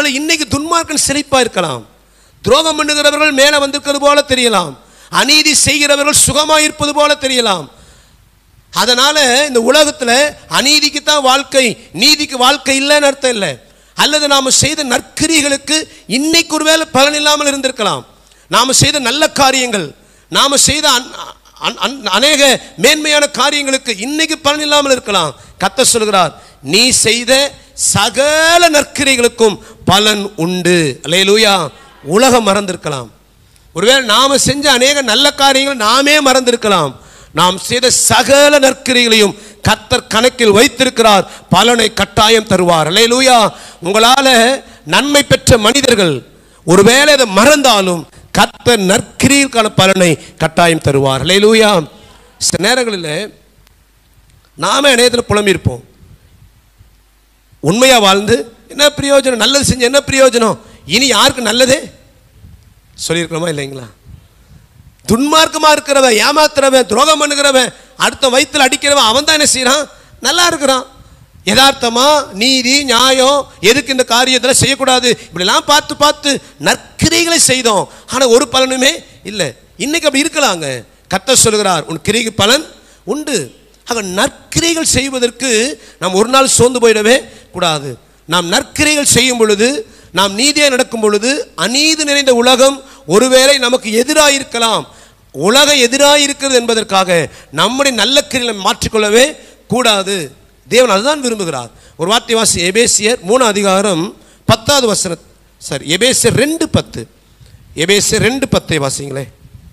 ஒருவேளை இன்னைக்கு துன்மார்க்கன் செழிப்பா இருக்கலாம் துரோகம் பண்ணுகிறவர்கள் மேலே வந்திருக்கிறது போல தெரியலாம் அநீதி செய்கிறவர்கள் சுகமா இருப்பது போல தெரியலாம் அதனால இந்த உலகத்துல அநீதிக்கு தான் வாழ்க்கை நீதிக்கு வாழ்க்கை இல்லைன்னு அர்த்தம் இல்லை அல்லது நாம செய்த நற்கிரிகளுக்கு இன்னைக்கு ஒருவேளை பலன் இல்லாமல் இருந்திருக்கலாம் நாம செய்த நல்ல காரியங்கள் நாம செய்த அன்- அன்- அன்- அநேக மேன்மையான காரியங்களுக்கு இன்னைக்கு பலன் இல்லாமல் இருக்கலாம் கத்த சொல்கிறார் நீ செய்த சகல நற்கிரிகளுக்கும் பலன் உண்டு அல்லேலூயா உலகம் மறந்திருக்கலாம் ஒருவேளை நாம செஞ்ச அநேக நல்ல காரியங்கள் நாமே மறந்திருக்கலாம் நாம் செய்த சகல நற்கிரிகளையும் கர்த்தர் கணக்கில் வைத்திருக்கிறார் பலனை கட்டாயம் தருவார் அல்லேலூயா உங்களால நன்மை பெற்ற மனிதர்கள் ஒருவேளை அதை மறந்தாலும் கர்த்தர் நற்கிரிகளுக்கான பலனை கட்டாயம் தருவார் அல்லேலூயா சில நேரங்களில் நாம இணையத்தில் புலம்பியிருப்போம் உண்மையா வாழ்ந்து என்ன பிரயோஜனம் நல்லது செஞ்ச என்ன பிரயோஜனம் இனி யாருக்கு நல்லதே சொல்லியிருக்கிறோமா இல்லைங்களா துன்மார்க்கமா இருக்கிறவன் ஏமாத்துறவன் துரோகம் பண்ணுகிறவன் அடுத்த வயித்துல அடிக்கிறவன் அவன் தான் என்ன செய்யறான் நல்லா இருக்கிறான் யதார்த்தமா நீதி நியாயம் எதுக்கு இந்த காரியத்தில் செய்யக்கூடாது இப்படிலாம் பார்த்து பார்த்து நற்கிரைகளை செய்தோம் ஆனா ஒரு பலனுமே இல்லை இன்னைக்கு அப்படி இருக்கலாங்க கத்த சொல்கிறார் உன் கிரிக்கு பலன் உண்டு ஆக நற்கிரைகள் செய்வதற்கு நாம் ஒரு நாள் சோர்ந்து போயிடவே கூடாது நாம் நற்கிரைகள் செய்யும் பொழுது நாம் நீதியாக நடக்கும் பொழுது அநீதி நிறைந்த உலகம் ஒருவேளை நமக்கு எதிராக இருக்கலாம் உலகம் எதிராக இருக்கிறது என்பதற்காக நம்முடைய நல்ல கிரிகளை மாற்றிக்கொள்ளவே கூடாது தேவன் அதுதான் விரும்புகிறார் ஒரு வார்த்தை வாசி எபேசியர் மூணு அதிகாரம் பத்தாவது வசன சரி எபேசியர் ரெண்டு பத்து எபேசியர் ரெண்டு பத்தை வாசிங்களே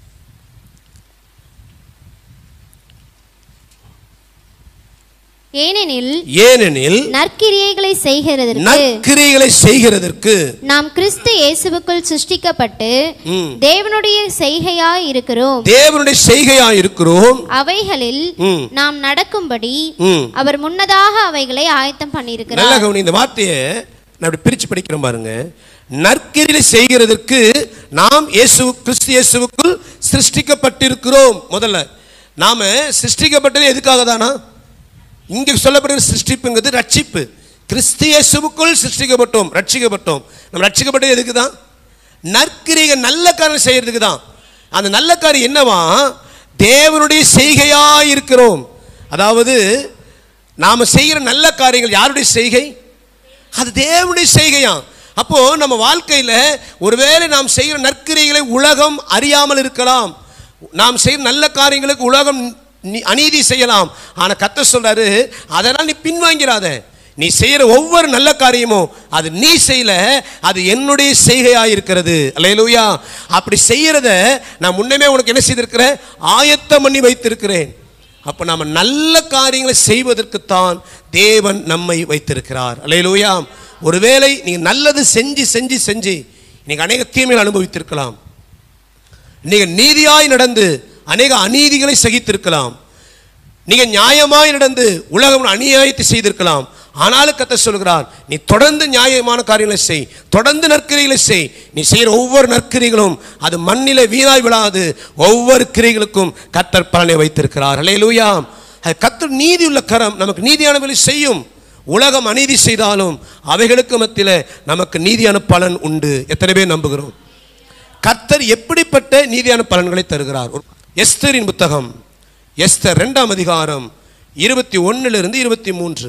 ஏனெனில் ஏனெனில் நற்கிரியைகளை செய்கிறதற்கு நற்கிரிகளை செய்கிறதற்கு நாம் கிறிஸ்து இயேசுவுக்குள் சிருஷ்டிக்கப்பட்டு ம். தேவனுடைய செய்கையாய் இருக்கிறோம் தேவனுடைய செய்கையாக இருக்கிறோம் அவைகளில் ம். நாம் நடக்கும்படி ம் அவர் முன்னதாக அவைகளை ஆயத்தம் நல்ல பண்ணியிருக்கிறார் கவனி இந்த வார்த்தையை நான் இப்படி பிரிச்சு படிக்கிறேன் பாருங்க நற்கிரியை செய்கிறதற்கு நாம் இயேசு கிறிஸ்து இயேசுவுக்குள் சிருஷ்டிக்கப்பட்டிருக்கிறோம் முதல்ல நாம சிருஷ்டிக்கப்பட்டது எதுக்காக தானா இங்க சொல்லப்படுகிற சிருஷ்டிப்புங்கிறது ரட்சிப்பு கிறிஸ்து இயேசுவுக்குள் சிருஷ்டிக்கப்பட்டோம் ரட்சிக்கப்பட்டோம் நம்ம ரட்சிக்கப்பட்டது எதுக்கு தான் நற்கிரிக நல்ல காரியம் செய்யறதுக்கு தான் அந்த நல்ல காரியம் என்னவா தேவனுடைய செய்கையாய் இருக்கிறோம் அதாவது நாம செய்கிற நல்ல காரியங்கள் யாருடைய செய்கை அது தேவனுடைய செய்கையாம் அப்போ நம்ம வாழ்க்கையில ஒருவேளை நாம் செய்கிற நற்கிரிகளை உலகம் அறியாமல் இருக்கலாம் நாம் செய்கிற நல்ல காரியங்களுக்கு உலகம் நி- அநீதி செய்யலாம் ஆனா கத்த சொல்றாரு அதெல்லாம் நீ பின்வாங்கிறாத நீ செய்யற ஒவ்வொரு நல்ல காரியமும் அது நீ செய்யல அது என்னுடைய செய்கையாக இருக்கிறது அல்லேலூயா அப்படி செய்யறத நான் முன்னமே உனக்கு என்ன செய்திருக்கிறேன் ஆயத்தம் பண்ணி வைத்திருக்கிறேன் அப்போ நாம நல்ல காரியங்களை செய்வதற்குத்தான் தேவன் நம்மை வைத்திருக்கிறார் அல்லேலூயா ஒருவேளை நீங்க நல்லது செஞ்சு செஞ்சு செஞ்சு நீங்க அநேக தீமைகள் அனுபவித்திருக்கலாம் நீங்க நீதியாய் நடந்து அநேக அநீதிகளை சகித்திருக்கலாம் நீங்க நியாயமாய் நடந்து உலகம் அநியாயத்தை செய்திருக்கலாம் ஆனாலும் கத்த சொல்கிறார் நீ தொடர்ந்து நியாயமான காரியங்களை செய் தொடர்ந்து நற்கிரிகளை செய் நீ செய்கிற ஒவ்வொரு நற்கிரிகளும் அது மண்ணிலே வீணாய் விழாது ஒவ்வொரு கிரிகளுக்கும் கத்தர் பலனை வைத்திருக்கிறார் அல்லேலூயா அது கத்தர் நீதி உள்ள கரம் நமக்கு நீதியானவர்களை செய்யும் உலகம் அநீதி செய்தாலும் அவைகளுக்கு மத்தியில் நமக்கு நீதியான பலன் உண்டு எத்தனை பேர் நம்புகிறோம் கர்த்தர் எப்படிப்பட்ட நீதியான பலன்களை தருகிறார் எஸ்தரின் புத்தகம் எஸ்தர் இரண்டாம் அதிகாரம் இருபத்தி ஒன்னிலிருந்து இருபத்தி மூன்று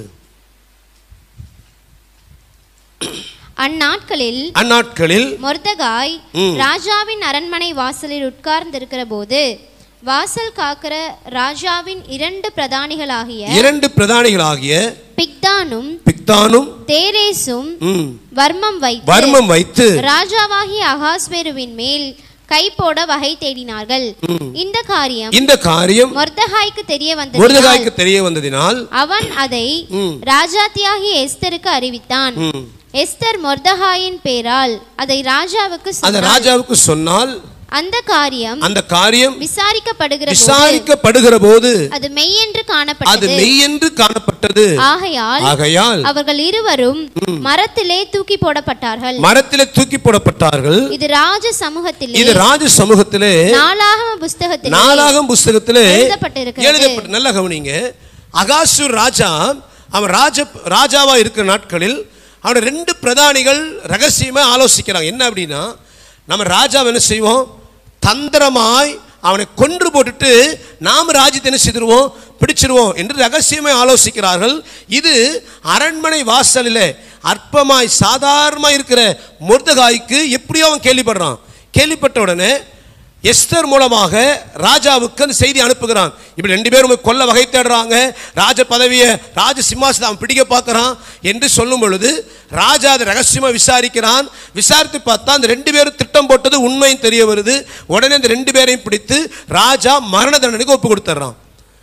அந்நாட்களில் அந்நாட்களில் மொர்தகாய் ம். ராஜாவின் அரண்மனை வாசலில் உட்கார்ந்திருக்கிற போது வாசல் காக்கிற ராஜாவின் இரண்டு பிரதானிகளாகிய இரண்டு பிரதானிகளாகிய பிக்தானும் பிக்தானும் தேரேசும் ம், வர்மம் வைத்து வர்மம் வைத்து ராஜாவாகிய அகாஸ்வேருவின் மேல் கை போட வகை தேடினார்கள் இந்த காரியம் இந்த காரியம் மொர்தகாய்க்கு தெரிய வந்தது முருதகாய்க்கு தெரிய வந்ததினால் அவன் அதை ம். ராஜாத்தியாகிய எஸ்தருக்கு அறிவித்தான் ம், எஸ்தர் மொர்தகாயின் பேரால் அதை ராஜாவுக்கு அந்த சொன்னாள் ராஜாவுக்கு சொன்னால் அந்த காரியம் அந்த காரியம் விசாரிக்கப்படுகிற போது விசாரிக்கப்படுகிற போது அது மெய்யென்று அது காணப்பட்டது மெய்யென்று காணப்பட்டது ஆகையால் ஆகையால் அவர்கள் இருவரும் மரத்திலே தூக்கி போடப்பட்டார்கள் மரத்திலே தூக்கி போடப்பட்டார்கள் இது ராஜ சமூகத்திலே இது ராஜ சமூகத்திலே நாளாகம புஸ்தகத்திலே நாளாகம் புஸ்தகத்திலே எழுதப்பட்டிருக்கிறது. எழுதப்பட்டு நல்ல கவனிங்க அகாசூர் ராஜா அவன் ராஜ ராஜாவா இருக்கிற நாட்களில் அவனை ரெண்டு பிரதானிகள் ரகசியமா ஆலோசிக்கிறாங்க என்ன அப்படின்னா நம்ம ராஜாவை என்ன செய்வோம் தந்திரமாய் அவனை கொன்று போட்டுட்டு நாம் ராஜ்யத்தை என்ன செய்திருவோம் பிடிச்சிருவோம் என்று ரகசியமாய் ஆலோசிக்கிறார்கள் இது அரண்மனை வாசலில் அற்பமாய் சாதாரணமாக இருக்கிற முர்தகாய்க்கு எப்படியோ அவன் கேள்விப்படுறான் கேள்விப்பட்ட உடனே எஸ்தர் மூலமாக ராஜாவுக்கு அந்த செய்தி அனுப்புகிறான் இப்படி ரெண்டு பேரும் கொல்ல வகை தேடுறாங்க ராஜ பதவியை ராஜ சிம்மாசனத்தை அவன் பிடிக்க பார்க்கறான் என்று சொல்லும் பொழுது ராஜா அதை ரகசியமாக விசாரிக்கிறான் விசாரித்து பார்த்தா அந்த ரெண்டு பேரும் திட்டம் போட்டது உண்மையும் தெரிய வருது உடனே அந்த ரெண்டு பேரையும் பிடித்து ராஜா மரண தண்டனைக்கு ஒப்பு கொடுத்துட்றான்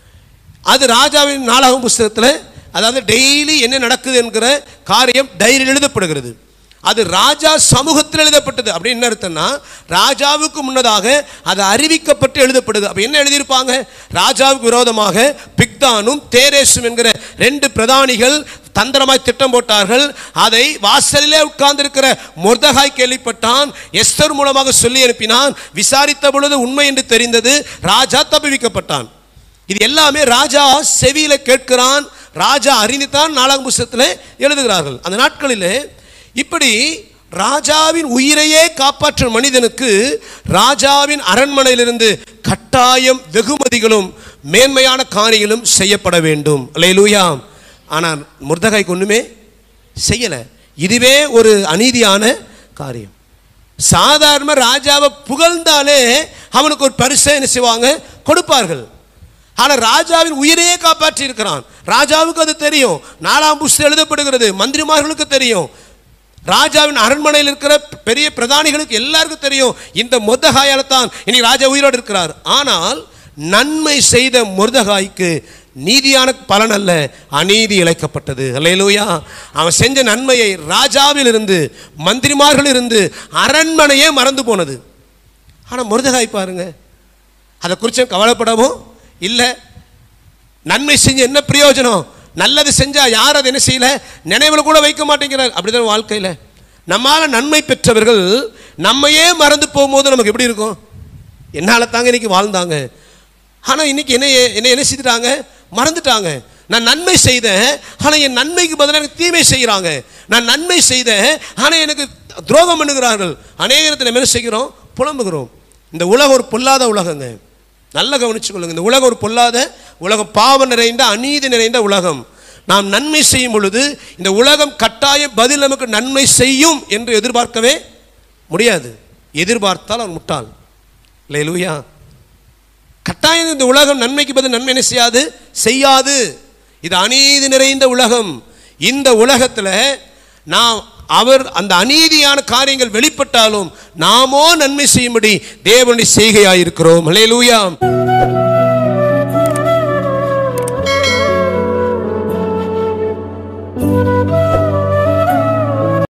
அது ராஜாவின் நாளாகும் புஸ்தகத்தில் அதாவது டெய்லி என்ன நடக்குது என்கிற காரியம் டைரியில் எழுதப்படுகிறது அது ராஜா சமூகத்தில் எழுதப்பட்டது அப்படின்னு என்ன அர்த்தம்னா ராஜாவுக்கு முன்னதாக அது அறிவிக்கப்பட்டு எழுதப்படுது அப்போ என்ன எழுதியிருப்பாங்க ராஜாவுக்கு விரோதமாக பிக்தானும் தேரேசும் என்கிற ரெண்டு பிரதானிகள் தந்திரமாய் திட்டம் போட்டார்கள் அதை வாசலிலே உட்கார்ந்திருக்கிற மொர்தகாய் கேள்விப்பட்டான் எஸ்தர் மூலமாக சொல்லி அனுப்பினான் விசாரித்த பொழுது உண்மை என்று தெரிந்தது ராஜா தப்புவிக்கப்பட்டான் இது எல்லாமே ராஜா செவியில கேட்கிறான் ராஜா அறிந்துதான் நாலாம் புஸ்தகத்தில் எழுதுகிறார்கள் அந்த நாட்களிலே இப்படி ராஜாவின் உயிரையே காப்பாற்றும் மனிதனுக்கு ராஜாவின் அரண்மனையிலிருந்து கட்டாயம் வெகுமதிகளும் மேன்மையான காரியங்களும் செய்யப்பட வேண்டும் அல்லேலூயா ஆனால் முர்தகாய்க்கு ஒண்ணுமே செய்யலை இதுவே ஒரு அநீதியான காரியம் சாதாரண ராஜாவை புகழ்ந்தாலே அவனுக்கு ஒரு பரிசை என்ன செய்வாங்க கொடுப்பார்கள் ஆனால் ராஜாவின் உயிரையே காப்பாற்றி இருக்கிறான் ராஜாவுக்கு அது தெரியும் நாலாம் புஸ்தகம் எழுதப்படுகிறது மந்திரிமார்களுக்கு தெரியும் ராஜாவின் அரண்மனையில் இருக்கிற பெரிய பிரதானிகளுக்கு எல்லாருக்கும் தெரியும் இந்த மொர்தகாயால தான் இனி ராஜா உயிரோடு இருக்கிறார் ஆனால் நன்மை செய்த மொர்தகாய்க்கு நீதியான பலன் அல்ல அநீதி இழைக்கப்பட்டது அல்லேலூயா அவன் செஞ்ச நன்மையை ராஜாவில் இருந்து மந்திரிமார்கள் இருந்து அரண்மனையே மறந்து போனது ஆனால் மொர்தகாய் பாருங்க அதை குறித்து கவலைப்படவும் இல்லை நன்மை செஞ்சு என்ன பிரயோஜனம் நல்லது செஞ்சா யார் அதை என்ன செய்யல நினைவில் கூட வைக்க மாட்டேங்கிறார் அப்படிதான் வாழ்க்கையில் நம்மால நன்மை பெற்றவர்கள் நம்மையே மறந்து போகும்போது நமக்கு எப்படி இருக்கும் என்னால் தாங்க இன்னைக்கு வாழ்ந்தாங்க ஆனால் இன்னைக்கு என்ன என்ன என்ன செய்துட்டாங்க மறந்துட்டாங்க நான் நன்மை செய்தேன் ஆனால் என் நன்மைக்கு பதிலாக எனக்கு தீமை செய்கிறாங்க நான் நன்மை செய்தேன் ஆனால் எனக்கு துரோகம் பண்ணுகிறார்கள் அநேக நேரத்தில் நம்ம என்ன செய்கிறோம் புலம்புகிறோம் இந்த உலகம் ஒரு பொல்லாத உலகங்க நல்ல கவனிச்சுக்கொள்ளுங்க இந்த உலகம் ஒரு பொல்லாத உலகம் பாவம் நிறைந்த அநீதி நிறைந்த உலகம் நாம் நன்மை செய்யும் பொழுது இந்த உலகம் கட்டாயம் பதில் நமக்கு நன்மை செய்யும் என்று எதிர்பார்க்கவே முடியாது எதிர்பார்த்தால் அவன் முட்டாள் இல்லை லூயா கட்டாயம் இந்த உலகம் நன்மைக்கு பதில் நன்மை என்ன செய்யாது செய்யாது இது அநீதி நிறைந்த உலகம் இந்த உலகத்தில் நாம் அவர் அந்த அநீதியான காரியங்கள் வெளிப்பட்டாலும் நாமோ நன்மை செய்யும்படி தேவனுடைய செய்கையாயிருக்கிறோம் ஹalleluya